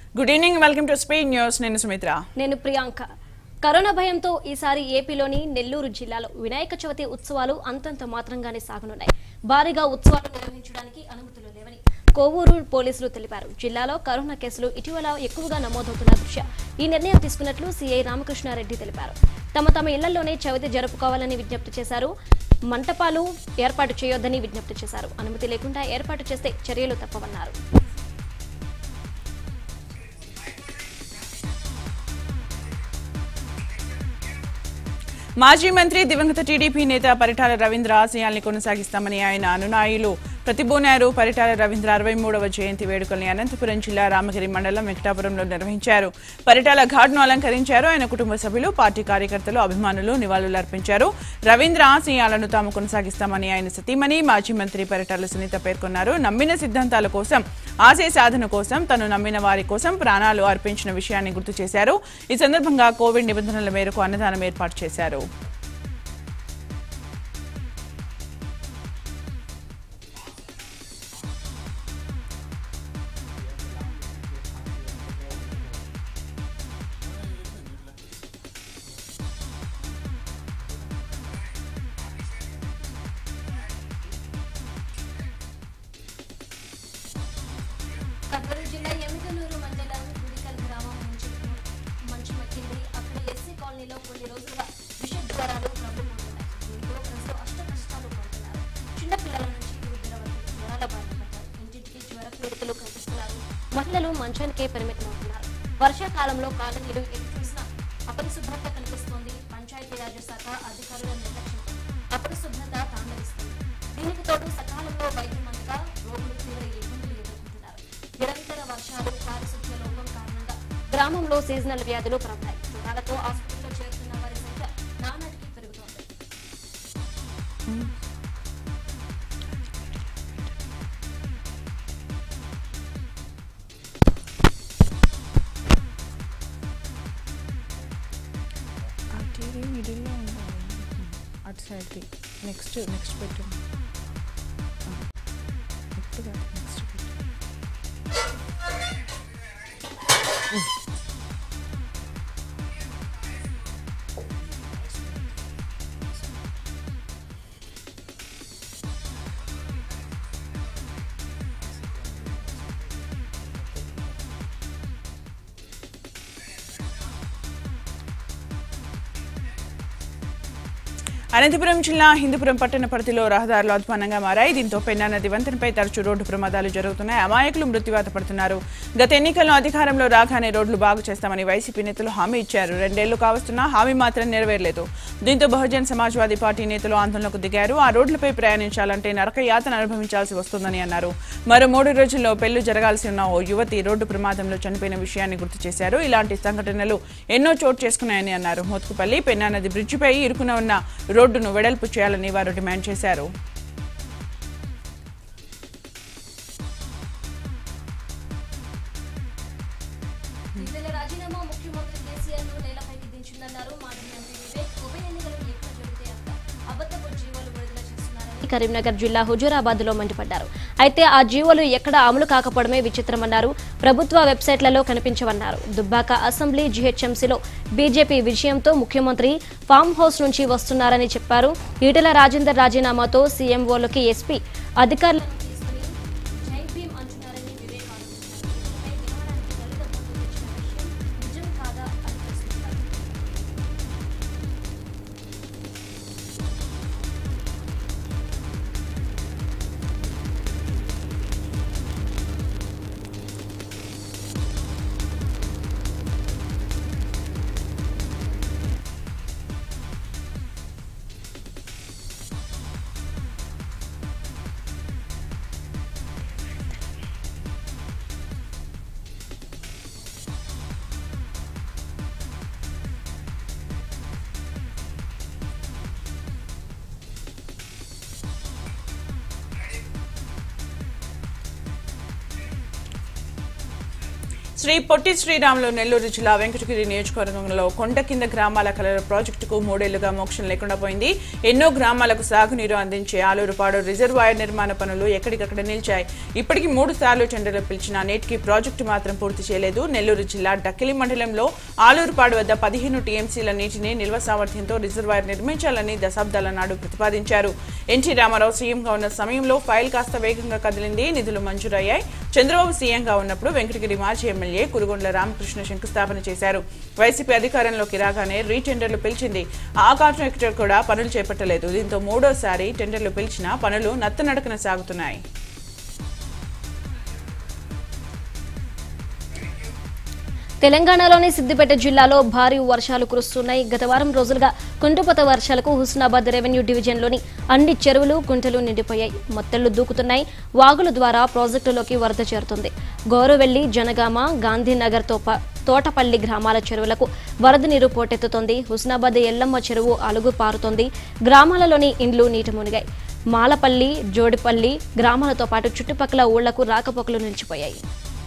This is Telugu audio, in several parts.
good evening welcome to speed news నేను సుమిత్ర నేను ప్రియాంక కరోనా భయంతో ఈసారి ఏపీలోని నెల్లూరు జిల్లాలో వినాయక చవితి ఉత్సవాలు అంతంత మాత్రంగానే సాగనున్నాయి భారీగా ఉత్సవాలు నిర్వహించడానికి అనుమతులు లేవని కోవూరు పోలీసులు తెలిపారు జిల్లాలో కరోనా కేసులు ఇటీవల ఎక్కువగా నమోదవుతున్న దృష్ట్యా ఈ నిర్ణయం తీసుకున్నట్లు సీఐ రామకృష్ణారెడ్డి తెలిపారు తమ తమ ఇళ్లలోనే చవితి జరుపుకోవాలని విజ్ఞప్తి చేశారు మంటపాలు ఏర్పాటు చేయొద్దని విజ్ఞప్తి చేశారు అనుమతి లేకుండా ఏర్పాటు చేస్తే చర్యలు తప్పవన్నారు మాజీ మంత్రి దివంగత టీడీపీ నేత పరిటాల రవీంద్ర ఆశయాల్ని కొనసాగిస్తామని ఆయన అనునాయులు ప్రతిబోనారు పరిటాల రవీంద్ర అరవై మూడవ జయంతి వేడుకల్ని అనంతపురం జిల్లా రామగిరి మండలం వెంకటాపురంలో నిర్వహించారు పరిటాల ఘాట్ను అలంకరించారు ఆయన కుటుంబ సభ్యులు పార్టీ కార్యకర్తలు అభిమానులు నివాళులర్పించారు రవీంద్ర ఆశయాలను తాము కొనసాగిస్తామని ఆయన సతీమణి మాజీ మంత్రి పరిటాల సునీత పేర్కొన్నారు నమ్మిన సిద్ధాంతాల కోసం ఆశయ సాధన కోసం తను నమ్మిన వారి కోసం ప్రాణాలు అర్పించిన విషయాన్ని గుర్తు చేశారు ఈ సందర్భంగా కోవిడ్ నిబంధనల మేరకు అన్నదానం ఏర్పాటు చేశారు కర్నూలు జిల్లా ఎమ్మిగనూరు మండలం గుడికల్ గ్రామం నుంచి మంచు మక్కింది అక్కడ ఎస్సీ కాలనీలో కొన్ని రోజులుగా విష జ్వరాలు ప్రబలిపోతున్నాయి దీంతో ప్రజలు అష్ట కష్టాలు పడుతున్నారు చిన్న పిల్లల నుంచి వృద్ధుల వరకు జ్వరాల బారిన పడ్డారు ఇంటింటికి జ్వర పీడితులు కనిపిస్తున్నారు మహిళలు మంచానికే పరిమితమవుతున్నారు వర్షాకాలంలో కాలనీలు ఎటు చూసినా అపరిశుభ్రత కనిపిస్తోంది పంచాయతీరాజ్ శాఖ అధికారుల నిర్లక్ష్యంతో అపరిశుభ్రత తాండవిస్తుంది దీనికి తోడు సకాలంలో వైద్యం అందక రోగులు తీవ్ర ఇబ్బందులు ఎదుర్కొంటున్నారు నిరంతర వర్షాలు పారిశుద్ధ్య లోపం కారణంగా గ్రామంలో సీజనల్ వ్యాధులు ప్రబలాయి జ్వరాలతో ఆసుపత్రిలో చేరుతున్న వారి సంఖ్య నానాటికి పెరుగుతోంది ఆ టీవీ మిడిల్లో ఉండాలి అటు సైడ్ది నెక్స్ట్ నెక్స్ట్ పెట్టు ఇప్పుడు కాదు నెక్స్ట్ పెట్టు అనంతపురం జిల్లా హిందూపురం పట్టణ పరిధిలో రహదారులు అధ్వానంగా మారాయి దీంతో పెన్నా నది వంతెనపై తరచూ రోడ్డు ప్రమాదాలు జరుగుతున్నాయి అమాయకులు మృత్యువాత పడుతున్నారు గత ఎన్నికల్లో అధికారంలో రాగానే రోడ్లు బాగు చేస్తామని వైసీపీ నేతలు హామీ ఇచ్చారు రెండేళ్లు కావస్తున్నా హామీ మాత్రం నెరవేరలేదు దీంతో బహుజన్ సమాజ్వాదీ పార్టీ నేతలు ఆందోళనకు దిగారు ఆ రోడ్లపై ప్రయాణించాలంటే నరక యాతన అనుభవించాల్సి వస్తుందని అన్నారు మరో మూడు రోజుల్లో పెళ్లి జరగాల్సి ఉన్న ఓ యువతి రోడ్డు ప్రమాదంలో చనిపోయిన విషయాన్ని గుర్తు చేశారు ఇలాంటి సంఘటనలు ఎన్నో చోటు చేసుకున్నాయని అన్నారు మోత్కుపల్లి పెన్నా నది బ్రిడ్జిపై ఇరుకున ఉన్న రోడ్డును వెడల్పు చేయాలని వారు డిమాండ్ చేశారు విడుదల రాజీనామా ముఖ్యమంత్రి కేసీఆర్ ను నేలపైకి దించిందన్నారు మాజీ ఎంపీ వివేక్ ఉప ఎన్నికలు ఎక్కడ జరిగితే అక్కడ అబద్ధపు జీవోలు విడుదల చేస్తున్నారని కరీంనగర్ జిల్లా హుజూరాబాద్ లో మండిపడ్డారు అయితే ఆ జీవోలు ఎక్కడ అమలు కాకపోవడమే విచిత్రమన్నారు ప్రభుత్వ వెబ్సైట్లలో కనిపించవన్నారు దుబ్బాక అసెంబ్లీ జీహెచ్ఎంసీలో బీజేపీ విజయంతో ముఖ్యమంత్రి ఫామ్ హౌస్ నుంచి వస్తున్నారని చెప్పారు ఈటెల రాజేందర్ రాజీనామాతో సీఎంఓలకి ఎస్పీ అధికారులను తీసుకుని జై భీమ్ అంటున్నారని వివేక్ ఆరోపించారు దీనిపై వినడానికి దళిత బంధు తెచ్చిన విషయం నిజం కాదా అని ప్రశ్నించారు శ్రీ పొట్టి శ్రీరాములు నెల్లూరు జిల్లా వెంకటగిరి నియోజకవర్గంలో కొండ కింద గ్రామాల కలర ప్రాజెక్టుకు మూడేళ్లుగా మోక్షం లేకుండా పోయింది ఎన్నో గ్రామాలకు సాగునీరు అందించే ఆలూరుపాడు రిజర్వాయర్ నిర్మాణ పనులు ఎక్కడికక్కడ నిలిచాయి ఇప్పటికి మూడు సార్లు టెండర్లు పిలిచినా నేటికి ప్రాజెక్టు మాత్రం పూర్తి చేయలేదు నెల్లూరు జిల్లా డక్కిలి మండలంలో ఆలూరుపాడు వద్ద పదిహేను టీఎంసీల నీటిని నిల్వ సామర్థ్యంతో రిజర్వాయర్ నిర్మించాలని దశాబ్దాల నాడు ప్రతిపాదించారు ఎన్టీ రామారావు సీఎంగా ఉన్న సమయంలో ఫైల్ కాస్త వేగంగా కదిలింది నిధులు మంజూరయ్యాయి చంద్రబాబు సీఎంగా ఉన్నప్పుడు వెంకటగిరి మాజీ ఎమ్మెల్యే కురుగొండ్ల రామకృష్ణ శంకుస్థాపన చేశారు వైసీపీ అధికారంలోకి రాగానే రీటెండర్లు పిలిచింది ఆ కాంట్రాక్టర్ కూడా పనులు చేపట్టలేదు దీంతో మూడోసారి టెండర్లు పిలిచినా పనులు నత్తనడకన సాగుతున్నాయి తెలంగాణలోని సిద్దిపేట జిల్లాలో భారీ వర్షాలు కురుస్తున్నాయి గత వారం రోజులుగా కుంటుపత వర్షాలకు హుస్నాబాద్ రెవెన్యూ డివిజన్లోని అన్ని చెరువులు కుంటలు నిండిపోయాయి మొత్తళ్లు దూకుతున్నాయి వాగుల ద్వారా ప్రాజెక్టులోకి వరద చేరుతుంది గౌరవెల్లి జనగామ గాంధీనగర్ తో పా- తోటపల్లి గ్రామాల చెరువులకు వరద నీరు పోటెత్తుతోంది హుస్నాబాద్ ఎల్లమ్మ చెరువు అలుగు పారుతోంది గ్రామాలలోని ఇండ్లు నీట మునిగాయి మాలపల్లి జోడిపల్లి గ్రామాలతో పాటు చుట్టుపక్కల ఊళ్లకు రాకపోకలు నిలిచిపోయాయి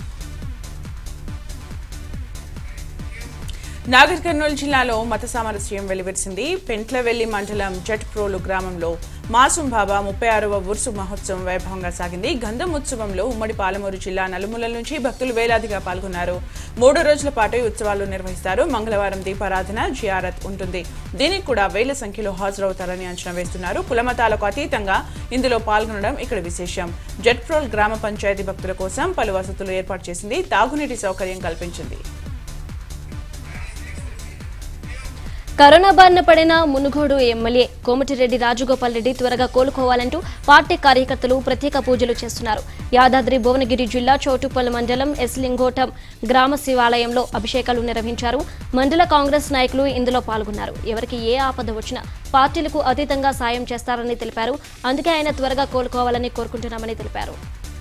నాగర్ కర్నూలు జిల్లాలో మత సామరస్యం వెలువరిసింది పెంట్లవెల్లి మండలం జట్ప్రోలు గ్రామంలో మాసుం బాబా ముప్పై ఆరవ ఉర్సు మహోత్సవం వైభవంగా సాగింది గంధం ఉత్సవంలో ఉమ్మడి పాలమూరు జిల్లా నలుమూలల నుంచి భక్తులు వేలాదిగా పాల్గొన్నారు మూడు రోజుల పాటు ఈ ఉత్సవాలు నిర్వహిస్తారు మంగళవారం దీపారాధన జియారత్ ఉంటుంది దీనికి కూడా వేల సంఖ్యలో హాజరవుతారని అంచనా వేస్తున్నారు కులమతాలకు అతీతంగా ఇందులో పాల్గొనడం ఇక్కడ విశేషం జట్ప్రోల్ గ్రామ పంచాయతీ భక్తుల కోసం పలు వసతులు ఏర్పాటు చేసింది తాగునీటి సౌకర్యం కల్పించింది కరోనా బారిన పడిన మునుగోడు ఎమ్మెల్యే కోమటిరెడ్డి రాజగోపాల్ రెడ్డి త్వరగా కోలుకోవాలంటూ పార్టీ కార్యకర్తలు ప్రత్యేక పూజలు చేస్తున్నారు యాదాద్రి భువనగిరి జిల్లా చోటుపల్లి మండలం ఎస్లింగోటం గ్రామ శివాలయంలో అభిషేకాలు నిర్వహించారు మండల కాంగ్రెస్ నాయకులు ఇందులో పాల్గొన్నారు ఎవరికి ఏ ఆపద వచ్చినా పార్టీలకు అతీతంగా సాయం చేస్తారని తెలిపారు అందుకే ఆయన త్వరగా కోలుకోవాలని కోరుకుంటున్నామని తెలిపారు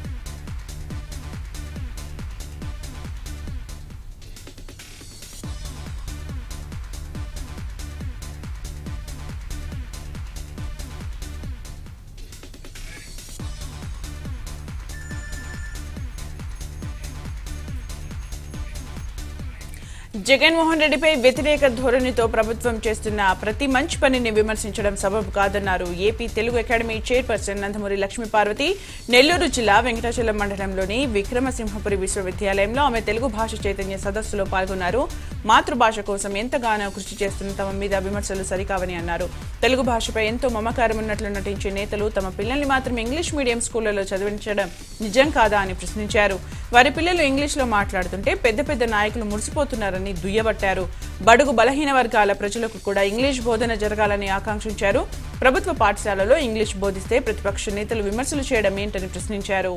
జగన్మోహన్ రెడ్డిపై వ్యతిరేక ధోరణితో ప్రభుత్వం చేస్తున్న ప్రతి మంచి పనిని విమర్శించడం సబబు కాదన్నారు AP Telugu academy chairperson Nandamuri Lakshmi Parvathi Nellore జిల్లా వెంకటాచలం మండలంలోని విక్రమసింహపురి విశ్వవిద్యాలయంలో ఆమె తెలుగు భాష చైతన్య సదస్సులో పాల్గొన్నారు మాతృభాష కోసం ఎంతగానో కృషి చేస్తున్న తమ మీద విమర్శలు సరికావని అన్నారు తెలుగు భాషపై ఎంతో మమకారం ఉన్నట్లు నటించే నేతలు తమ పిల్లల్ని మాత్రం ఇంగ్లీష్ మీడియం స్కూళ్లలో చదివించడం నిజం కాదా అని ప్రశ్నించారు వారి పిల్లలు ఇంగ్లీష్లో మాట్లాడుతుంటే పెద్ద పెద్ద నాయకులు మురిసిపోతున్నారని దుయ్యబట్టారు బడుగు బలహీన వర్గాల ప్రజలకు కూడా ఇంగ్లీష్ బోధన జరగాలని ఆకాంక్షించారు ప్రభుత్వ పాఠశాలలో ఇంగ్లీష్ బోధిస్తే ప్రతిపక్ష నేతలు విమర్శలు చేయడం ఏంటని ప్రశ్నించారు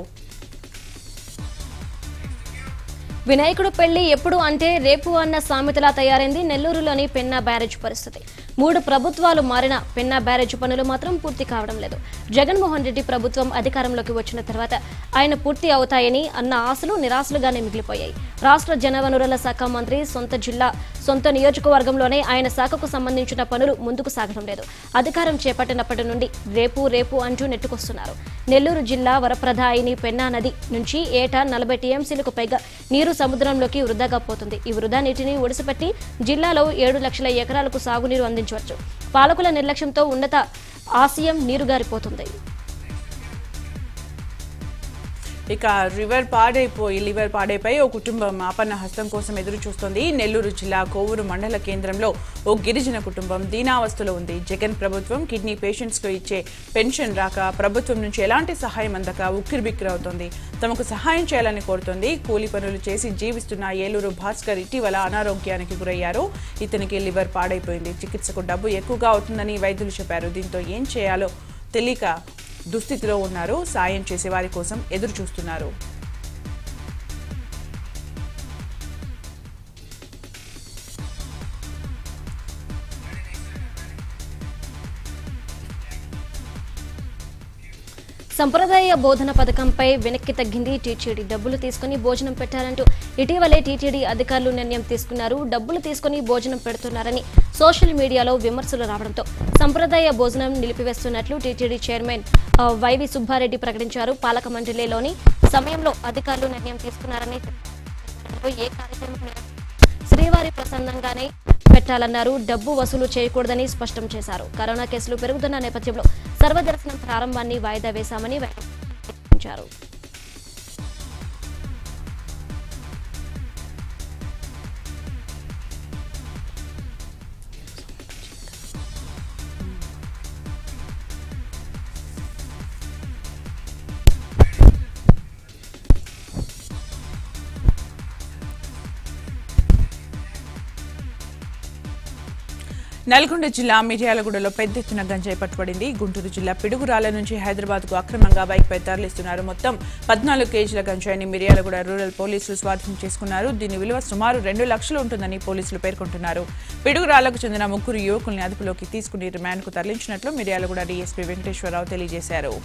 వినాయకుడు పెళ్లి ఎప్పుడు అంటే రేపు అన్న సామెతలా తయారైంది నెల్లూరులోని పెన్నా బ్యారేజ్ పరిస్థితి మూడు ప్రభుత్వాలు మారిన పెన్నా బ్యారేజ్ పనులు మాత్రం పూర్తి కావడం లేదు జగన్మోహన్ రెడ్డి ప్రభుత్వం అధికారంలోకి వచ్చిన తర్వాత ఆయన పూర్తి అవుతాయని అన్న ఆశలు నిరాశలుగానే మిగిలిపోయాయి రాష్ట్ర జనవనరుల శాఖ మంత్రి సొంత జిల్లా సొంత నియోజకవర్గంలోనే ఆయన శాఖకు సంబంధించిన పనులు ముందుకు సాగడం లేదు అధికారం చేపట్టినప్పటి నుండి రేపు రేపు అంటూ నెట్టుకొస్తున్నారు నెల్లూరు జిల్లా వరప్రదాయిని పెన్నా నది నుంచి ఏటా నలభై టీఎంసీలకు పైగా నీరు సముద్రంలోకి వృధాగా పోతుంది ఈ వృధా నీటిని ఒడిసిపెట్టి జిల్లాలో ఏడు లక్షల ఎకరాలకు సాగునీరు అందించవచ్చు పాలకుల నిర్లక్ష్యంతో ఉన్నత ఆశయం నీరుగారిపోతుంది ఇక రివర్ పాడైపోయి లివర్ పాడైపోయి ఓ కుటుంబం ఆపన్న హస్తం కోసం ఎదురు చూస్తోంది నెల్లూరు జిల్లా కోవూరు మండల కేంద్రంలో ఓ గిరిజన కుటుంబం దీనావస్థలో ఉంది జగన్ ప్రభుత్వం కిడ్నీ పేషెంట్స్ కు ఇచ్చే పెన్షన్ రాక ప్రభుత్వం నుంచి ఎలాంటి సహాయం అందక ఉక్కిరిబిక్కిరవుతోంది తమకు సహాయం చేయాలని కోరుతోంది కూలి పనులు చేసి జీవిస్తున్న ఏలూరు భాస్కర్ ఇటీవల అనారోగ్యానికి గురయ్యారు ఇతనికి లివర్ పాడైపోయింది చికిత్సకు డబ్బు ఎక్కువగా అవుతుందని వైద్యులు చెప్పారు దీంతో ఏం చేయాలో తెలియక దుస్థితిలో ఉన్నారు సాయం చేసే వారి కోసం ఎదురు చూస్తున్నారు సంప్రదాయ బోధన పథకంపై వెనక్కి తగ్గింది టీటీడీ డబ్బులు తీసుకుని భోజనం పెట్టారంటూ ఇటీవలే టీటీడీ అధికారులు నిర్ణయం తీసుకున్నారు డబ్బులు తీసుకుని భోజనం పెడుతున్నారని సోషల్ మీడియాలో విమర్శలు రావడంతో సంప్రదాయ భోజనం నిలిపివేస్తున్నట్లు టీటీడీ చైర్మన్ ఆ, వైవి సుబ్బారెడ్డి ప్రకటించారు పాలక మండలిలోని సమయంలో అధికారులు నిర్ణయం తీసుకున్నారని చెప్పారు ఆధ్వర్యంలో ఏ కార్యక్రమం నిర్వహించినా శ్రీవారి ప్రసన్నంగానే పెట్టాలన్నారు డబ్బు వసూలు చేయకూడదని స్పష్టం చేశారు కరోనా కేసులు పెరుగుతున్న నేపథ్యంలో సర్వదర్శనం ప్రారంభాన్ని వాయిదా వేశామని వెల్లడించారు నల్గొండ జిల్లా మిర్యాలగూడలో పెద్ద ఎత్తున గంజాయి పట్టుబడింది గుంటూరు జిల్లా పిడుగురాల నుంచి హైదరాబాద్ కు అక్రమంగా బైక్పై తరలిస్తున్నారు మొత్తం పద్నాలుగు కేజీల గంజాయిని మిర్యాలగూడ రూరల్ పోలీసులు స్వాధీనం చేసుకున్నారు దీని విలువ సుమారు రెండు లక్షలు ఉంటుందని పోలీసులు పేర్కొంటున్నారు పిడుగురాలకు చెందిన ముగ్గురు యువకుల్ని అదుపులోకి తీసుకుని రిమాండ్కు తరలించినట్లు మిర్యాలగూడ డీఎస్పీ వెంకటేశ్వరరావు తెలియజేశారు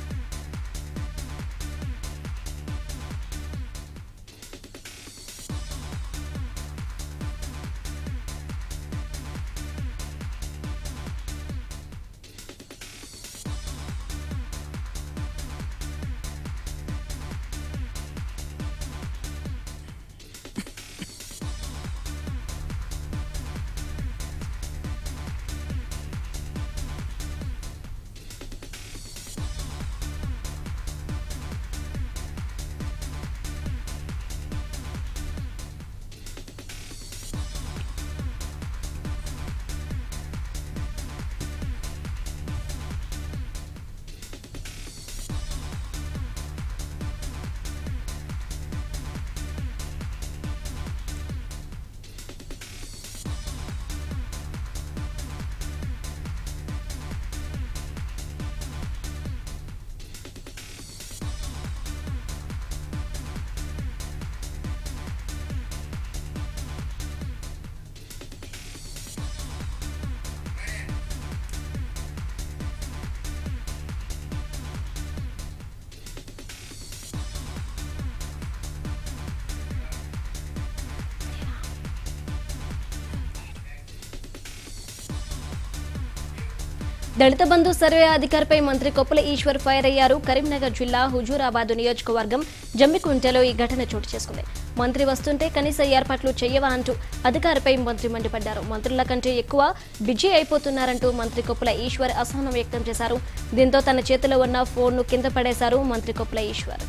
దళిత బంధు సర్వే అధికారిపై మంత్రి కొప్పుల ఈశ్వర్ ఫైర్ అయ్యారు కరీంనగర్ జిల్లా హుజూరాబాద్ నియోజకవర్గం జమ్మికుంటలో ఈ ఘటన చోటు చేసుకుంది మంత్రి వస్తుంటే కనీస ఏర్పాట్లు చేయవా అంటూ అధికారిపై మంత్రి మండిపడ్డారు మంత్రుల కంటే ఎక్కువ బిజీ అయిపోతున్నారంటూ మంత్రి కొప్పుల ఈశ్వర్ అసహనం వ్యక్తం చేశారు దీంతో తన చేతిలో ఉన్న ఫోన్ను కింద పడేశారు మంత్రి కొప్పుల ఈశ్వర్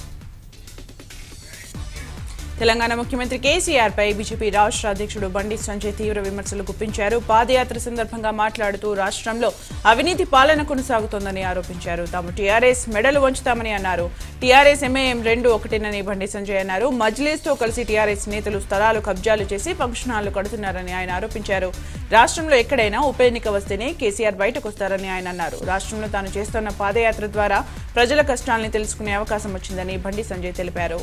తెలంగాణ ముఖ్యమంత్రి కేసీఆర్ పై బీజేపీ రాష్ట్ర అధ్యక్షుడు బండి సంజయ్ తీవ్ర విమర్శలు గుప్పించారు పాదయాత్ర సందర్భంగా మాట్లాడుతూ రాష్ట్రంలో అవినీతి పాలన కొనసాగుతోందని ఆరోపించారు తాము టీఆర్ఎస్ మెడలు వంచుతామని అన్నారు టీఆర్ఎస్ ఎంఐఎం రెండు ఒకటేనని బండి సంజయ్ అన్నారు మజ్లీస్ తో కలిసి టీఆర్ఎస్ నేతలు స్థలాలు కబ్జాలు చేసి ఫంక్షన్ హాళ్లు కడుతున్నారని ఆయన ఆరోపించారు రాష్ట్రంలో ఎక్కడైనా ఉప ఎన్నిక వస్తేనే కేసీఆర్ బయటకు వస్తారని ఆయన అన్నారు రాష్ట్రంలో తాను చేస్తున్న పాదయాత్ర ద్వారా ప్రజల కష్టాల్ని తెలుసుకునే అవకాశం వచ్చిందని బండి సంజయ్ తెలిపారు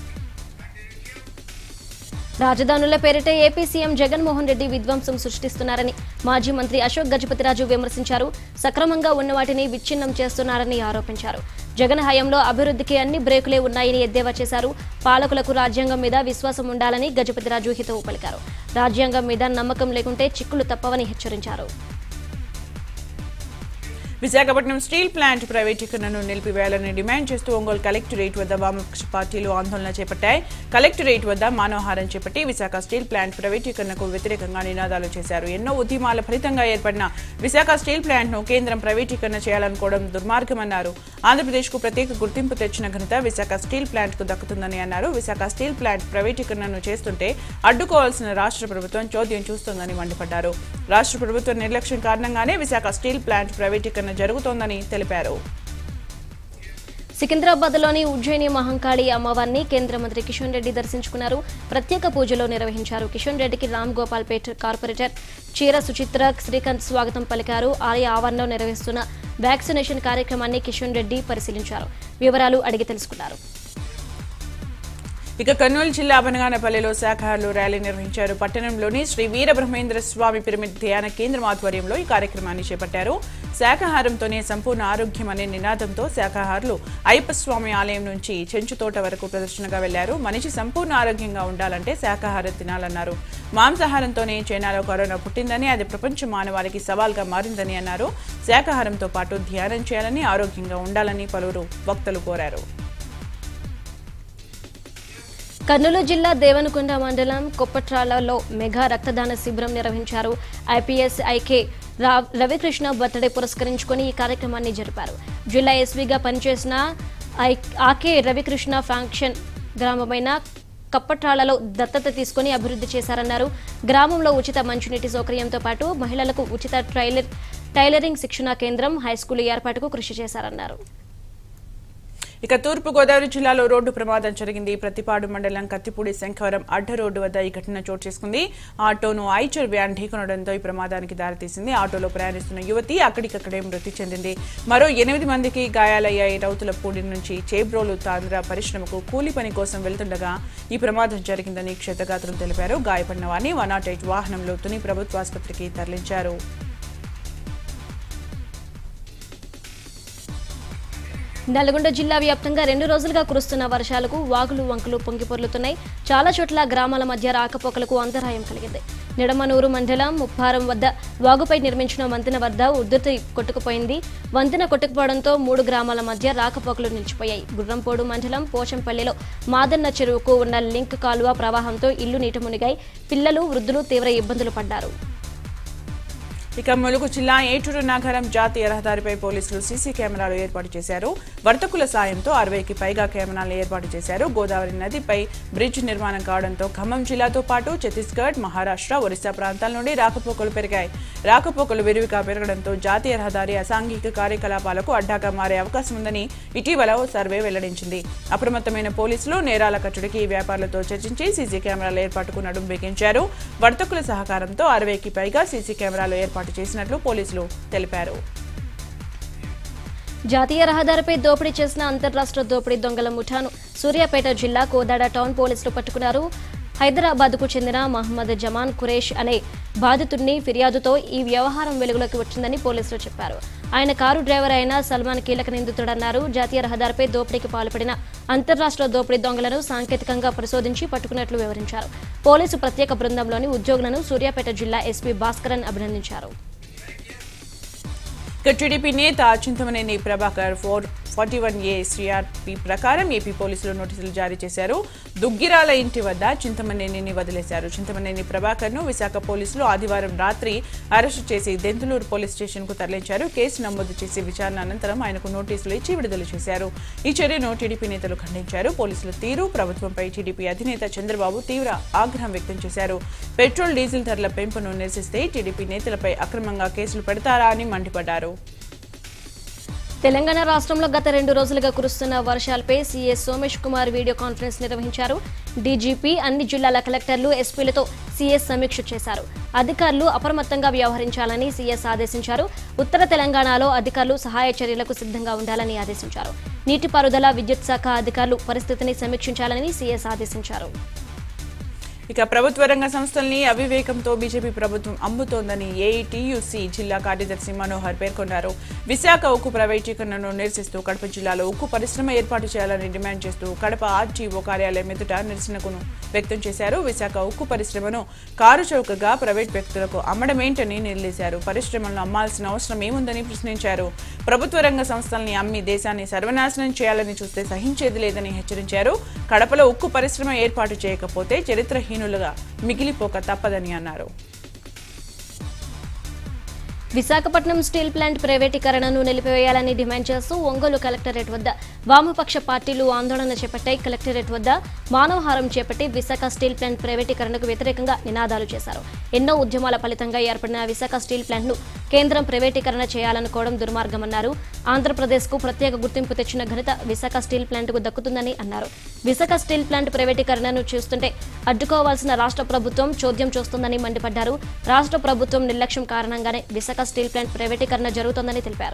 రాజధానుల పేరిట ఏపీ సీఎం జగన్మోహన్ రెడ్డి విధ్వంసం సృష్టిస్తున్నారని మాజీ మంత్రి అశోక్ గజపతిరాజు విమర్శించారు సక్రమంగా ఉన్న వాటిని విచ్ఛిన్నం చేస్తున్నారని ఆరోపించారు జగన్ హయాంలో అభివృద్ధికి అన్ని బ్రేకులే ఉన్నాయని ఎద్దేవా చేశారు పాలకులకు రాజ్యాంగం మీద విశ్వాసం ఉండాలని గజపతిరాజు హితవు పలికారు రాజ్యాంగం మీద నమ్మకం లేకుంటే చిక్కులు తప్పవని హెచ్చరించారు విశాఖపట్నం స్టీల్ ప్లాంట్ ప్రైవేటీకరణను నిలిపివేయాలని డిమాండ్ చేస్తూ ఒంగోలు కలెక్టరేట్ వద్ద వామపక్ష పార్టీలు ఆందోళన చేపట్టాయి కలెక్టరేట్ వద్ద మానవహారం చేపట్టి విశాఖ స్టీల్ ప్లాంట్ ప్రైవేటీకరణకు వ్యతిరేకంగా నినాదాలు చేశారు ఎన్నో ఉద్యమాల ఫలితంగా ఏర్పడిన విశాఖ స్టీల్ ప్లాంట్ ను కేంద్రం ప్రైవేటీకరణ చేయాలనుకోవడం దుర్మార్గమన్నారు ఆంధ్రప్రదేశ్ కు ప్రత్యేక గుర్తింపు తెచ్చిన ఘనత విశాఖ స్టీల్ ప్లాంట్ కు దక్కుతుందని అన్నారు విశాఖ స్టీల్ ప్లాంట్ ప్రైవేటీకరణను చేస్తుంటే అడ్డుకోవాల్సిన రాష్ట్ర ప్రభుత్వం చోద్యం చూస్తోందని మండిపడ్డారు రాష్ట్ర ప్రభుత్వ నిర్లక్ష్యం కారణంగానే విశాఖ స్టీల్ ప్లాంట్ ప్రైవేటీకరణ జరుగుతోందని తెలిపారు సికింద్రాబాద్ లోని ఉజ్జయిని మహంకాళి అమ్మవారిని కేంద్ర మంత్రి కిషన్ రెడ్డి దర్శించుకున్నారు ప్రత్యేక పూజలు నిర్వహించారు కిషన్ రెడ్డికి రామ్ గోపాల్ పేట్ కార్పొరేటర్ చీర సుచిత్ర శ్రీకాంత్ స్వాగతం పలికారు ఆలయ ఆవరణలో నిర్వహిస్తున్న వ్యాక్సినేషన్ కార్యక్రమాన్ని కిషన్ రెడ్డి పరిశీలించారు వివరాలు అడిగి తెలుసుకున్నారు ఇక కర్నూలు జిల్లా బనగానపల్లిలో శాఖాహారులు ర్యాలీ నిర్వహించారు పట్టణంలోని శ్రీ వీరబ్రహ్మేంద్ర స్వామి పిరమిడ్ ధ్యాన కేంద్రం ఆధ్వర్యంలో ఈ కార్యక్రమాన్ని చేపట్టారు శాఖాహారంతోనే సంపూర్ణ ఆరోగ్యం అనే నినాదంతో శాఖాహారులు అయ్యప్ప స్వామి ఆలయం నుంచి చెంచుతోట వరకు ప్రదర్శనగా వెళ్లారు మనిషి సంపూర్ణ ఆరోగ్యంగా ఉండాలంటే శాఖాహారం తినాలన్నారు మాంసాహారంతోనే చైనాలో కరోనా పుట్టిందని అది ప్రపంచ మానవాళికి సవాల్గా మారిందని అన్నారు శాఖాహారంతో పాటు ధ్యానం చేయాలని ఆరోగ్యంగా ఉండాలని పలువురు వక్తలు కోరారు కర్నూలు జిల్లా దేవనకొండ మండలం కొప్పట్రాలలో మెగా రక్తదాన శిబిరం నిర్వహించారు ఐపీఎస్ ఐకే రా- రవికృష్ణ బర్త్డే పురస్కరించుకొని ఈ కార్యక్రమాన్ని జరిపారు జిల్లా ఎస్పీగా పనిచేసిన ఐ ఆకే రవికృష్ణ ఫంక్షన్ గ్రామమైన కప్పట్రాలలో దత్తత తీసుకుని అభివృద్ధి చేశారన్నారు గ్రామంలో ఉచిత మంచినీటి సౌకర్యంతో పాటు మహిళలకు ఉచిత ట్రైలర్ టైలరింగ్ శిక్షణా కేంద్రం హైస్కూల్ ఏర్పాటుకు కృషి చేశారన్నారు ఇక తూర్పు గోదావరి జిల్లాలో రోడ్డు ప్రమాదం జరిగింది ప్రతిపాడు మండలం కత్తిపూడి శంఖవరం అడ్డ రోడ్డు వద్ద ఈ ఘటన చోటు చేసుకుంది ఆటోను ఐచర్ వ్యాన్ ఢీకొనడంతో ఈ ప్రమాదానికి దారితీసింది ఆటోలో ప్రయాణిస్తున్న యువతి అక్కడికక్కడే మృతి చెందింది మరో ఎనిమిది మందికి గాయాలయ్యాయి రౌతులపూడి నుంచి చేబ్రోలు తాంధ్ర పరిశ్రమకు కూలి పని కోసం వెళ్తుండగా ఈ ప్రమాదం జరిగిందని క్షతగాత్రులు తెలిపారు గాయపడిన వారిని వన్ నాట్ ఎయిట్ వాహనంలో తుని ప్రభుత్వ ఆసుపత్రికి తరలించారు నల్గొండ జిల్లా వ్యాప్తంగా రెండు రోజులుగా కురుస్తున్న వర్షాలకు వాగులు వంకలు పొంగిపొర్లుతున్నాయి చాలా చోట్ల గ్రామాల మధ్య రాకపోకలకు అంతరాయం కలిగింది నిడమనూరు మండలం ముప్పారం వద్ద వాగుపై నిర్మించిన వంతెన వద్ద ఉధృతి కొట్టుకుపోయింది వంతెన కొట్టుకుపోవడంతో మూడు గ్రామాల మధ్య రాకపోకలు నిలిచిపోయాయి గుర్రంపోడు మండలం పోచంపల్లిలో మాదన్న చెరువుకు ఉన్న లింక్ కాలువ ప్రవాహంతో ఇల్లు నీట మునిగాయి పిల్లలు వృద్ధులు తీవ్ర ఇబ్బందులు పడ్డారు ఇక ములుగు జిల్లా ఏటూరు నగరం జాతీయ రహదారిపై పోలీసులు సీసీ కెమెరాలు ఏర్పాటు చేశారు వర్తకుల సాయంతో అరవైకి పైగా కెమెరాలు ఏర్పాటు చేశారు గోదావరి నదిపై బ్రిడ్జ్ నిర్మాణం కావడంతో ఖమ్మం జిల్లాతో పాటు ఛత్తీస్గఢ్ మహారాష్ట్ర ఒరిస్సా ప్రాంతాల నుండి రాకపోకలు పెరిగాయి రాకపోకలు విరివిగా పెరగడంతో జాతీయ రహదారి అసాంఘిక కార్యకలాపాలకు అడ్డాగా మారే అవకాశం ఉందని ఇటీవల ఓ సర్వే వెల్లడించింది అప్రమత్తమైన పోలీసులు నేరాల కట్టడికి వ్యాపారులతో చర్చించి సీసీ కెమెరాల ఏర్పాటుకు నడుం బిగించారు వర్తకుల సహకారంతో అరవైకి పైగా సీసీ కెమెరాలు ఏర్పాటు చేసినట్లు పోలీసులు తెలిపారు జాతీయ రహదారిపై దోపిడీ చేసిన అంతర్రాష్ట్ర దోపిడీ దొంగల ముఠాను సూర్యాపేట జిల్లా కోదాడ టౌన్ పోలీసులు పట్టుకున్నారు హైదరాబాద్కు చెందిన మహమ్మద్ జమాన్ ఖురేష్ అనే బాధితుడిని ఫిర్యాదుతో ఈ వ్యవహారం వెలుగులోకి వచ్చిందని పోలీసులు చెప్పారు ఆయన కారు డ్రైవర్ అయిన సల్మాన్ కీలక నిందితుడన్నారు జాతీయ రహదారిపై దోపిడీకి పాల్పడిన అంతర్రాష్ట్ర దోపిడీ దొంగలను సాంకేతికంగా పరిశోధించి పట్టుకున్నట్లు వివరించారు పోలీసు ప్రత్యేక బృందంలోని ఉద్యోగులను సూర్యాపేట జిల్లా ఎస్పీ భాస్కరన్ అభినందించారు ఇక టీడీపీ నేత Chintamaneni Prabhakar four forty one A CRPC ప్రకారం ఏపీ పోలీసులు నోటీసులు జారీ చేశారు దుగ్గిరాల ఇంటి వద్ద చింతమనేనిని వదిలేశారు చింతమనేని ప్రభాకర్ ను విశాఖ పోలీసులు ఆదివారం రాత్రి అరెస్టు చేసి దెంతులూరు పోలీస్ స్టేషన్ కు తరలించారు కేసు నమోదు చేసి విచారణ అనంతరం ఆయనకు నోటీసులు ఇచ్చి విడుదల చేశారు ఈ చర్యను టీడీపీ నేతలు ఖండించారు పోలీసుల తీరు ప్రభుత్వంపై టీడీపీ అధినేత చంద్రబాబు తీవ్ర ఆగ్రహం వ్యక్తం చేశారు పెట్రోల్ డీజిల్ ధరల పెంపును నిరసిస్తే టీడీపీ నేతలపై అక్రమంగా కేసులు పెడతారా అని మండిపడ్డారు తెలంగాణ రాష్ట్రంలో గత రెండు రోజులుగా కురుస్తున్న వర్షాలపై CS Somesh Kumar video conference నిర్వహించారు డీజీపీ అన్ని జిల్లాల కలెక్టర్లు ఎస్పీలతో సీఎస్ సమీక్ష చేశారు అధికారులు అప్రమత్తంగా వ్యవహరించాలని సీఎస్ ఆదేశించారు ఉత్తర తెలంగాణలో అధికారులు సహాయ చర్యలకు సిద్ధంగా ఉండాలని ఆదేశించారు నీటిపారుదల విద్యుత్ శాఖ అధికారులు పరిస్థితిని సమీక్షించాలని సీఎస్ ఆదేశించారు ఇక ప్రభుత్వ రంగ సంస్థల్ని అవివేకంతో బీజేపీ ప్రభుత్వం అమ్ముతోందని ఏఐటీయూసీ జిల్లా కార్యదర్శి మనోహర్ పేర్కొన్నారు విశాఖ ఉక్కు ప్రైవేటీకరణను నిరసిస్తూ కడప జిల్లాలో ఉక్కు పరిశ్రమ ఏర్పాటు చేయాలని డిమాండ్ చేస్తూ కడప ఆర్టీఓ కార్యాలయం ఎదుట నిరసనకు వ్యక్తం చేశారు విశాఖ ఉక్కు పరిశ్రమను కారు చౌకగా ప్రైవేట్ వ్యక్తులకు అమ్మడమేంటని నిలదీశారు పరిశ్రమలను అమ్మాల్సిన అవసరం ఏముందని ప్రశ్నించారు ప్రభుత్వ రంగ సంస్థల్ని అమ్మి దేశాన్ని సర్వనాశనం చేయాలని చూస్తే సహించేది లేదని హెచ్చరించారు కడపలో ఉక్కు పరిశ్రమ ఏర్పాటు చేయకపోతే చరిత్రహీనులుగా మిగిలిపోక తప్పదని అన్నారు విశాఖపట్నం స్టీల్ ప్లాంట్ ప్రైవేటీకరణను నిలిపివేయాలని డిమాండ్ చేస్తూ ఒంగోలు కలెక్టరేట్ వద్ద వామపక్ష పార్టీలు ఆందోళన చేపట్టాయి కలెక్టరేట్ వద్ద మానవహారం చేపట్టి విశాఖ స్టీల్ ప్లాంట్ ప్రైవేటీకరణకు వ్యతిరేకంగా నినాదాలు చేశారు ఎన్నో ఉద్యమాల ఫలితంగా ఏర్పడిన విశాఖ స్టీల్ ప్లాంట్ను కేంద్రం ప్రైవేటీకరణ చేయాలనుకోవడం దుర్మార్గమన్నారు ఆంధ్రప్రదేశ్కు ప్రత్యేక గుర్తింపు తెచ్చిన ఘనత విశాఖ స్టీల్ ప్లాంట్కు దక్కుతుందని అన్నారు విశాఖ స్టీల్ ప్లాంట్ ప్రైవేటీకరణను చూస్తుంటే అడ్డుకోవాల్సిన రాష్ట్ర ప్రభుత్వం చోద్యం చూస్తుందని మండిపడ్డారు రాష్ట్ర ప్రభుత్వం నిర్లక్ష్యం కారణంగానే విశాఖ స్టీల్ ప్లాంట్ ప్రైవేటీకరణ జరుగుతోందని తెలిపారు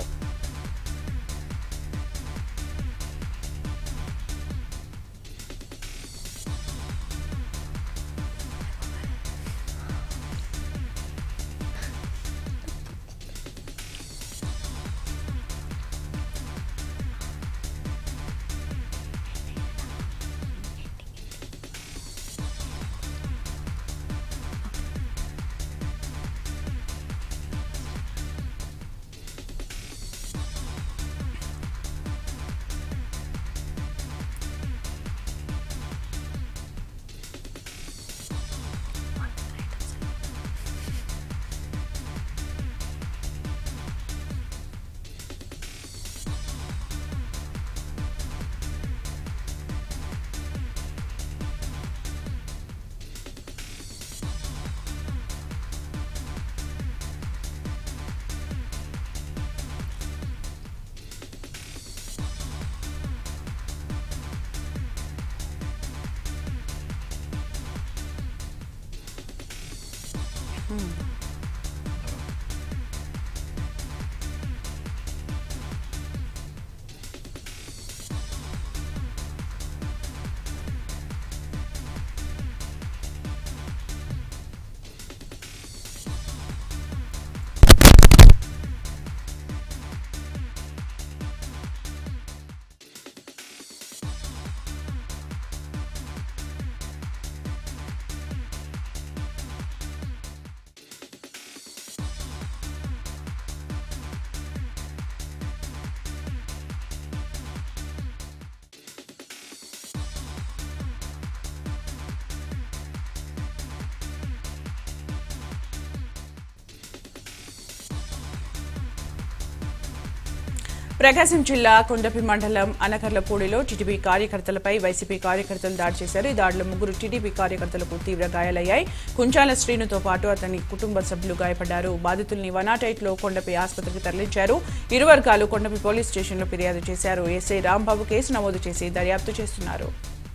ప్రకాశం జిల్లా కొండపి మండలం అనకర్లపూడిలో టీడీపీ కార్యకర్తలపై వైసీపీ కార్యకర్తలు దాడి చేశారు ఈ దాడిలో ముగ్గురు టీడీపీ కార్యకర్తలకు తీవ్ర గాయాలయ్యాయి కుంచాల శ్రీనుతో పాటు అతని కుటుంబ సభ్యులు గాయపడ్డారు బాధితుల్ని వనాటైట్లో కొండపి ఆసుపత్రికి తరలించారు ఇరు వర్గాలు కొండపి పోలీస్ స్టేషన్లో ఫిర్యాదు చేశారు ఎస్ఐ రాంబాబు కేసు నమోదు చేసి దర్యాప్తు చేస్తున్నారు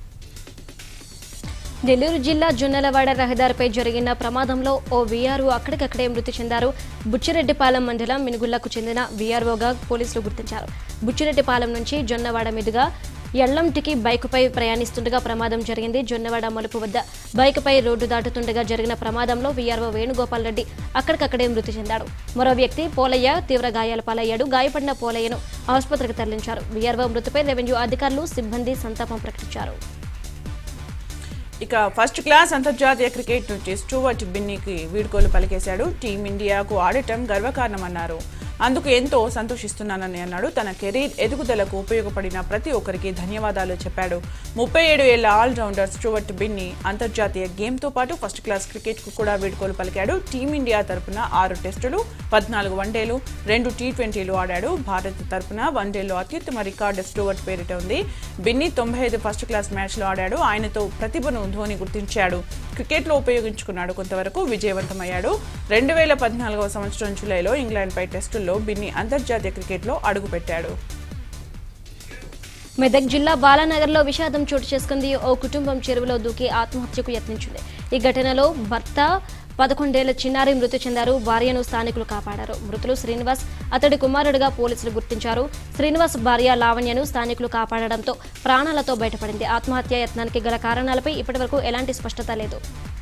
నెల్లూరు జిల్లా జొన్నలవాడ రహదారిపై జరిగిన ప్రమాదంలో ఓ వీఆర్ఓ అక్కడికక్కడే మృతి చెందారు బుచ్చిరెడ్డిపాలెం మండలం మినుగుళ్లకు చెందిన వీఆర్ఓగా పోలీసులు గుర్తించారు బుచ్చిరెడ్డిపాలెం నుంచి జొన్నవాడ మీదుగా ఎల్లంటికి బైకుపై ప్రయాణిస్తుండగా ప్రమాదం జరిగింది జొన్నవాడ మలుపు వద్ద బైకుపై రోడ్డు దాటుతుండగా జరిగిన ప్రమాదంలో వీఆర్ఓ వేణుగోపాల్ రెడ్డి అక్కడికక్కడే మృతి చెందాడు మరో వ్యక్తి పోలయ్య తీవ్ర గాయాల పాలయ్యాడు గాయపడిన పోలయ్యను ఆసుపత్రికి తరలించారు వీఆర్ఓ మృతిపై రెవెన్యూ అధికారులు సిబ్బంది సంతాపం ప్రకటించారు ఇక ఫస్ట్ క్లాస్ అంతర్జాతీయ క్రికెట్ నుంచి స్టూవర్ట్ బిన్నీకి వీడ్కోలు పలికేశాడు టీమిండియాకు ఆడటం గర్వకారణమన్నారు అందుకు ఎంతో సంతోషిస్తున్నానని అన్నాడు తన కెరీర్ ఎదుగుదలకు ఉపయోగపడిన ప్రతి ఒక్కరికి ధన్యవాదాలు చెప్పాడు ముప్పై ఏడు ఏళ్ల ఆల్రౌండర్ స్టూవర్ట్ బిన్నీ అంతర్జాతీయ గేమ్తో పాటు ఫస్ట్ క్లాస్ క్రికెట్కు కూడా వీడ్కోలు పలికాడు టీమిండియా తరపున ఆరు టెస్టులు పద్నాలుగు వన్డేలు రెండు టీ ట్వంటీలు ఆడాడు భారత్ తరపున వన్డేలో అత్యుత్తమ రికార్డు స్టూవర్ట్ పేరిట ఉంది బిన్నీ తొంభై ఐదు ఫస్ట్ క్లాస్ మ్యాచ్లో ఆడాడు ఆయనతో ప్రతిభను ధోని గుర్తించాడు క్రికెట్లో ఉపయోగించుకున్నాడు కొంతవరకు విజయవంతమయ్యాడు రెండు వేల పద్నాలుగవ సంవత్సరం జూలైలో ఇంగ్లాండ్పై టెస్టుల్లో బిన్నీ అంతర్జాతీయ క్రికెట్లో అడుగుపెట్టాడు మెదక్ జిల్లా బాలానగర్లో విషాదం చోటు చేసుకుంది ఓ కుటుంబం చెరువులో దూకి ఆత్మహత్యకు యత్నించింది ఈ ఘటనలో భర్త పదకొండేళ్ల చిన్నారి మృతి చెందారు భార్యను స్థానికులు కాపాడారు మృతులు శ్రీనివాస్ అతడి కుమారుడిగా పోలీసులు గుర్తించారు శ్రీనివాస్ భార్య లావణ్యను స్థానికులు కాపాడడంతో ప్రాణాలతో బయటపడింది ఆత్మహత్య యత్నానికి గల కారణాలపై ఇప్పటివరకు ఎలాంటి స్పష్టత లేదు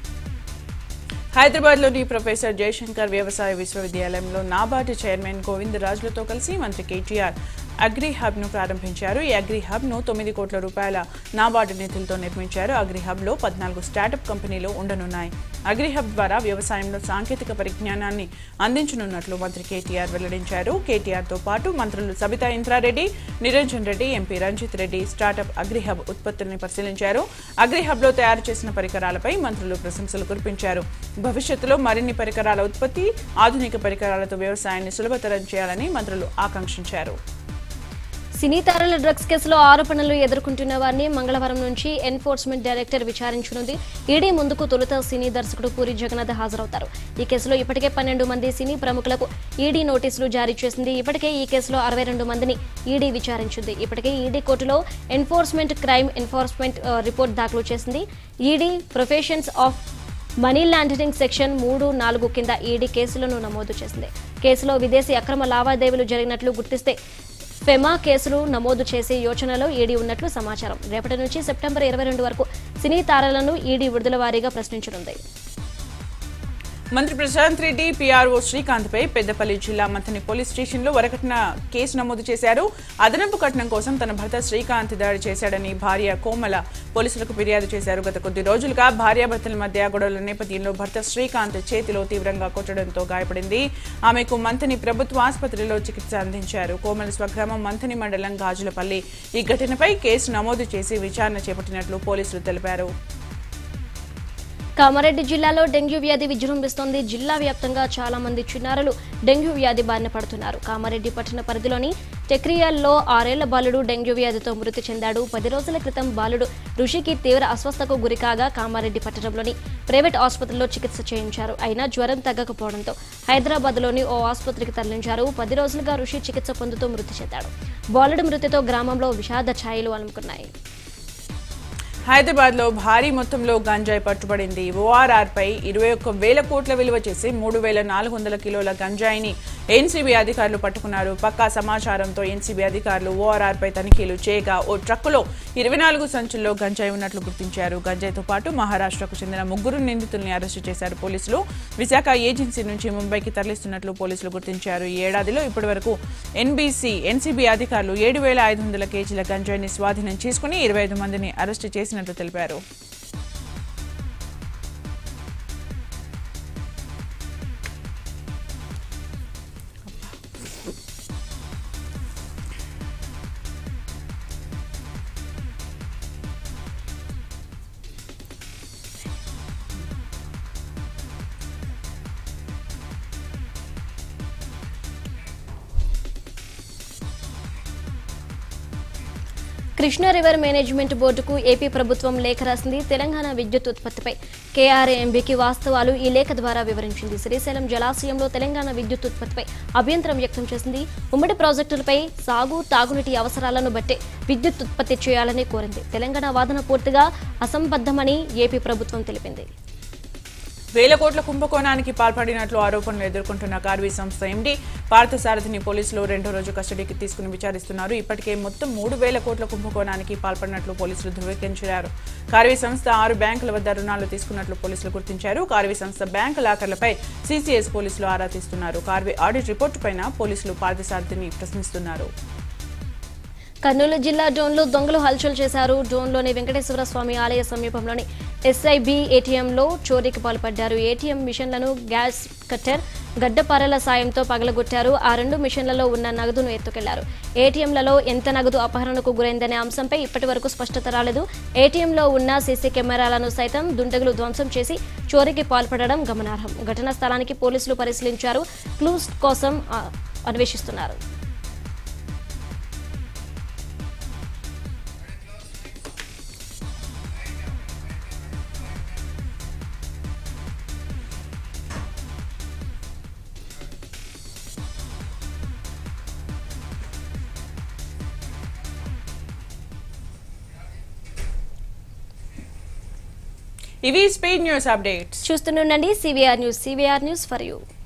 హైదరాబాద్లోని ప్రొఫెసర్ జయశంకర్ వ్యవసాయ విశ్వవిద్యాలయంలో నాబార్డు చైర్మన్ గోవిందరాజులతో కలిసి మంత్రి కేటీఆర్ అగ్రి హబ్ను ప్రారంభించారు ఈ అగ్రి హబ్ను తొమ్మిది కోట్ల రూపాయల నాబార్డు నిధులతో నిర్మించారు అగ్రి హబ్లో పద్నాలుగు స్టార్టప్ కంపెనీలు ఉండనున్నాయి అగ్రి హబ్ ద్వారా వ్యవసాయంలో సాంకేతిక పరిజ్ఞానాన్ని అందించనున్నట్లు మంత్రి కేటీఆర్ వెల్లడించారు కేటీఆర్తో పాటు మంత్రులు Sabitha Indrareddy Niranjan Reddy MP Ranjith Reddy startup agri hub ఉత్పత్తుల్ని పరిశీలించారు అగ్రి హబ్లో తయారు చేసిన పరికరాలపై మంత్రులు ప్రశంసలు కురిపించారు భవిష్యత్తులో మరిన్ని పరికరాల ఉత్పత్తి ఆధునిక పరికరాలతో వ్యవసాయాన్ని సులభతరం చేయాలని మంత్రులు ఆకాంక్షించారు సినీ తారల డ్రగ్స్ కేసులో ఆరోపణలు ఎదుర్కొంటున్న వారిని మంగళవారం నుంచి ఎన్ఫోర్స్మెంట్ డైరెక్టర్ విచారించనుంది ఈడీ ముందుకు తొలుత సినీ దర్శకుడు పూరి జగన్నాథ్ హాజరవుతారు ఈ కేసులో ఇప్పటికే పన్నెండు మంది సినీ ప్రముఖులకు ఈడీ నోటీసులు జారీ చేసింది ఇప్పటికే ఈ కేసులో అరవై రెండు మందిని ఈడీ విచారించింది ఇప్పటికే ఈడీ కోర్టులో ఎన్ఫోర్స్మెంట్ క్రైమ్ ఎన్ఫోర్స్మెంట్ ఆ, రిపోర్ట్ దాఖలు చేసింది ED prevention of money laundering section మూడు నాలుగు కింద ఈడీ కేసులను నమోదు చేసింది కేసులో విదేశీ అక్రమ లావాదేవీలు జరిగినట్లు గుర్తిస్తే ఫెమా కేసులు నమోదు చేసే యోచనలో ఈడీ ఉన్నట్లు సమాచారం రేపటి నుంచి సెప్టెంబర్ ఇరవై రెండు వరకు సినీ తారలను ఈడీ విడుదల వారీగా ప్రశ్నించనుంది మంత్రి ప్రశాంత్ రెడ్డి పీఆర్ఓ శ్రీకాంత్పై పెద్దపల్లి జిల్లా మంథని పోలీస్ స్టేషన్లో వరకట్న కేసు నమోదు చేశారు అదనపు కట్నం కోసం తన భర్త శ్రీకాంత్ దాడి చేశాడని భార్య కోమల పోలీసులకు ఫిర్యాదు చేశారు గత కొద్ది రోజులుగా భార్యాభర్తల మధ్య గొడవల నేపథ్యంలో భర్త శ్రీకాంత్ చేతిలో తీవ్రంగా కొట్టడంతో గాయపడింది ఆమెకు మంథని ప్రభుత్వ ఆసుపత్రిలో చికిత్స అందించారు కోమల స్వగ్రామం మంథని మండలం గాజులపల్లి ఈ ఘటనపై కేసు నమోదు చేసి విచారణ చేపట్టినట్లు పోలీసులు తెలిపారు కామారెడ్డి జిల్లాలో డెంగ్యూ వ్యాధి విజృంభిస్తోంది జిల్లా వ్యాప్తంగా చాలా మంది చిన్నారులు డెంగ్యూ వ్యాధి బారిన పడుతున్నారు కామారెడ్డి పట్టణ పరిధిలోని టెక్రియాల్లో ఆరేళ్ల బాలుడు డెంగ్యూ వ్యాధితో మృతి చెందాడు పది రోజుల క్రితం బాలుడు ఋషికి తీవ్ర అస్వస్థకు గురికాగా కామారెడ్డి పట్టణంలోని ప్రైవేట్ ఆసుపత్రిలో చికిత్స చేయించారు అయినా జ్వరం తగ్గకపోవడంతో హైదరాబాద్లోని ఓ ఆసుపత్రికి తరలించారు పది రోజులుగా ఋషి చికిత్స పొందుతూ మృతి చెందాడు బాలుడు మృతితో గ్రామంలో విషాద ఛాయలు అలుముకున్నాయి హైదరాబాద్ లో భారీ మొత్తంలో గంజాయి పట్టుబడింది ఓఆర్ఆర్ పై ఇరవై ఒక్క వేల కోట్ల విలువ చేసి మూడు వేల నాలుగు వందల కిలోల గంజాయిని ఎన్సీబీ అధికారులు పట్టుకున్నారు పక్కా సమాచారంతో ఎన్సీబీ అధికారులు ఓఆర్ఆర్ పై తనిఖీలు చేయగా ఓ ట్రక్కులో ఇరవై నాలుగు సంచుల్లో గంజాయి ఉన్నట్లు గుర్తించారు గంజాయితో పాటు మహారాష్ట్రకు చెందిన ముగ్గురు నిందితుల్ని అరెస్టు చేశారు పోలీసులు విశాఖ ఏజెన్సీ నుంచి ముంబైకి తరలిస్తున్నట్లు పోలీసులు గుర్తించారు ఈ ఏడాదిలో ఇప్పటివరకు ఎన్బీసీ ఎన్సీబీ అధికారులు ఏడు వేల ఐదు వందల కేజీల గంజాయిని స్వాధీనం చేసుకుని ఇరవై ఐదు మందిని అరెస్టు చేసినట్లు తెలిపారు కృష్ణా రివర్ మేనేజ్మెంట్ బోర్డుకు ఏపీ ప్రభుత్వం లేఖ రాసింది తెలంగాణ విద్యుత్ ఉత్పత్తిపై కేఆర్ఏఎంబీకి వాస్తవాలు ఈ లేఖ ద్వారా వివరించింది శ్రీశైలం జలాశయంలో తెలంగాణ విద్యుత్ ఉత్పత్తిపై అభ్యంతరం వ్యక్తం చేసింది ఉమ్మడి ప్రాజెక్టులపై సాగు తాగునీటి అవసరాలను బట్టే విద్యుత్ ఉత్పత్తి చేయాలని కోరింది తెలంగాణ వాదన పూర్తిగా అసంబద్ధమని ఏపీ ప్రభుత్వం తెలిపింది వేల కోట్ల కుంభకోణానికి పాల్పడినట్లు ఆరోపణలు ఎదుర్కొంటున్న కార్వీ సంస్థ ఎండీ పార్థసారథిని పోలీసులు రెండో రోజు కస్టడీకి తీసుకుని విచారిస్తున్నారు ఇప్పటికే మొత్తం మూడు వేల కోట్ల కుంభకోణానికి పాల్పడినట్లు పోలీసులు ధృవీకరించారు కార్వీ సంస్థ ఆరు బ్యాంకుల వద్ద రుణాలు తీసుకున్నట్లు పోలీసులు గుర్తించారు కార్వీ సంస్థ బ్యాంకు లాకర్లపై సీసీఎస్ పోలీసులు ఆరా తీస్తున్నారు కార్వీ ఆడిట్ రిపోర్టు పైన పోలీసులు పార్థసారథిని ప్రశ్నిస్తున్నారు కర్నూలు జిల్లా డోన్లో దొంగలు హల్చల్ చేశారు డోన్లోని వెంకటేశ్వర స్వామి ఆలయ సమీపంలోని ఎస్ఐబి ఏటీఎంలో చోరీకి పాల్పడ్డారు ఏటీఎం మిషన్లను గ్యాస్ కట్టర్ గడ్డపారల సాయంతో పగలగొట్టారు ఆ రెండు మిషన్లలో ఉన్న నగదును ఎత్తుకెళ్లారు ఏటీఎంలలో ఎంత నగదు అపహరణకు గురైందనే అంశంపై ఇప్పటి వరకు స్పష్టత రాలేదు ఏటీఎంలో ఉన్న సీసీ కెమెరాలను సైతం దుండగులు ధ్వంసం చేసి చోరీకి పాల్పడడం గమనార్హం ఘటనా స్థలానికి పోలీసులు పరిశీలించారు క్లూస్ కోసం ఆ, అన్వేషిస్తున్నారు ఇవి స్పీడ్ న్యూస్ అప్డేట్స్ చూస్తుండండి CVR news CVR news for you